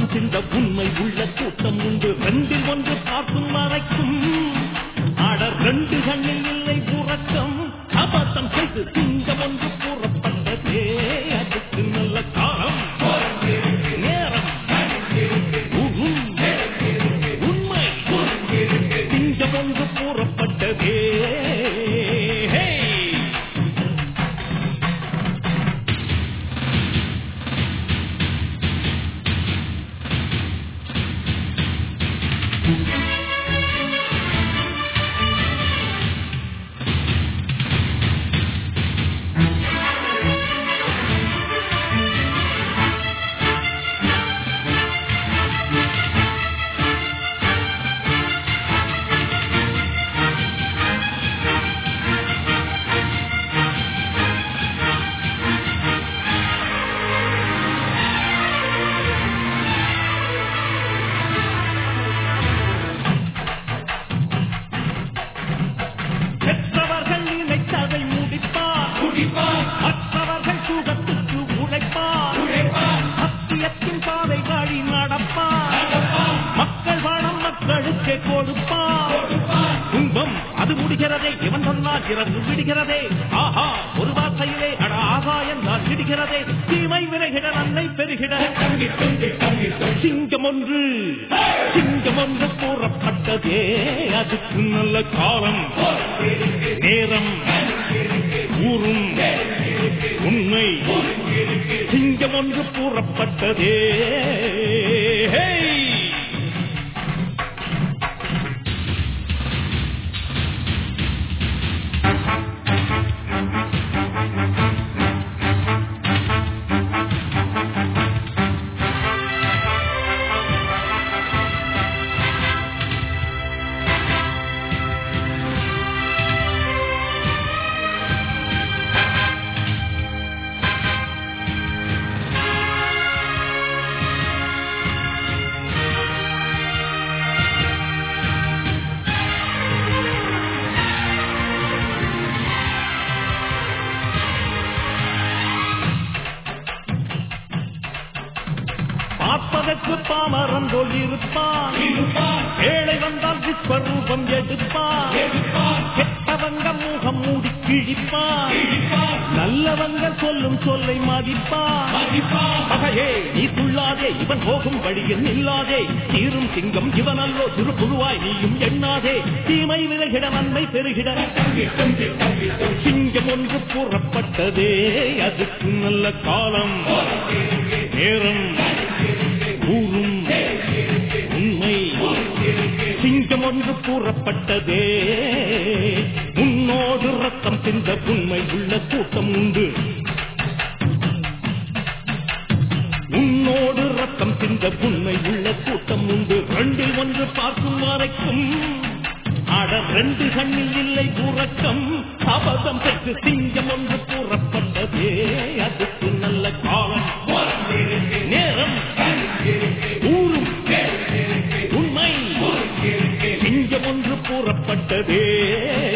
ரத்தம் சிந்த உண்மை உள்ள கூட்டம் உண்டு ரெண்டில் ஒன்று பார்க்கும் வரைக்கும் ஆட ரெண்டு கண்ணில் இல்லை உறக்கம் அபத்தம் செய்து சிங்கம் ஒன்று கூறப்பட்டதே அதுக்கு நல்ல காலம் நேரம் உகும், உண்மை சிங்கம் ஒன்று கூறப்பட்டதே ஹே! பெற்றவர்கள் நினைத்ததை முடிப்பார் மற்றவர்கள் சுகத்துக்கு உழைப்பார் சத்தியத்தின் பாதை வழி நடப்பார் மக்கள் வளம் மக்களுக்கு கொடுப்பார் துன்பம் அது முடிகிறதே இவன் சொன்னால் இறந்து விடுகிறதே ஆஹா ஒரு வார்த்தையிலே அட ஆகாயம் தான் விடுகிறதே தீமை விரைகிட நன்மை பெருகிட சிங்கம் ஒன்று சிங்கம் ஒன்று கூறப்பட்டதே அதுக்கு நல்ல காலம் நேரம் ஊரும் உண்மை சிங்கம் ஒன்று கூறப்பட்டதே ஹே! பார்ப்பதற்கு பாமரம் போல் இருப்பான் ஏழை வந்தால் விஸ்வரூபம் எடுப்பான் கெட்டவங்க முகம் மூடி கிழிப்பான் நல்லவங்க சொல்லும் சொல்லை மதிப்பான் பகையே நீ துள்ளாதே இவன் போகும் வழியில் நில்லாதே தீரும் சிங்கம் இவன் அல்லோ சிறு புழுவாய் நீயும் எண்ணாதே தீமை விலகிட நன்மை பெருகிட சிங்கம் ஒன்று கூறப்பட்டதே அதுக்கு நல்ல காலம் நேரம் ஊரும் உண்மை சிங்கம் ஒன்று கூறப்பட்டதே உன்னோடு ரத்தம் சிந்த உண்மை உள்ள கூட்டம் உண்டு உன்னோடு ரத்தம் சிந்த உண்மை உள்ள கூட்டம் உண்டு ரெண்டில் ஒன்று பார்க்கும் வரைக்கும் ஆட ரெண்டு கண்ணில் இல்லை உறக்கம் அபதம் பெற்று சிங்கம் ஒன்று கூறப்பட்டதே அதுக்கு நல்ல காலம் நேரம் ஊரும் உண்மை சிங்கம் ஒன்று கூறப்பட்டதே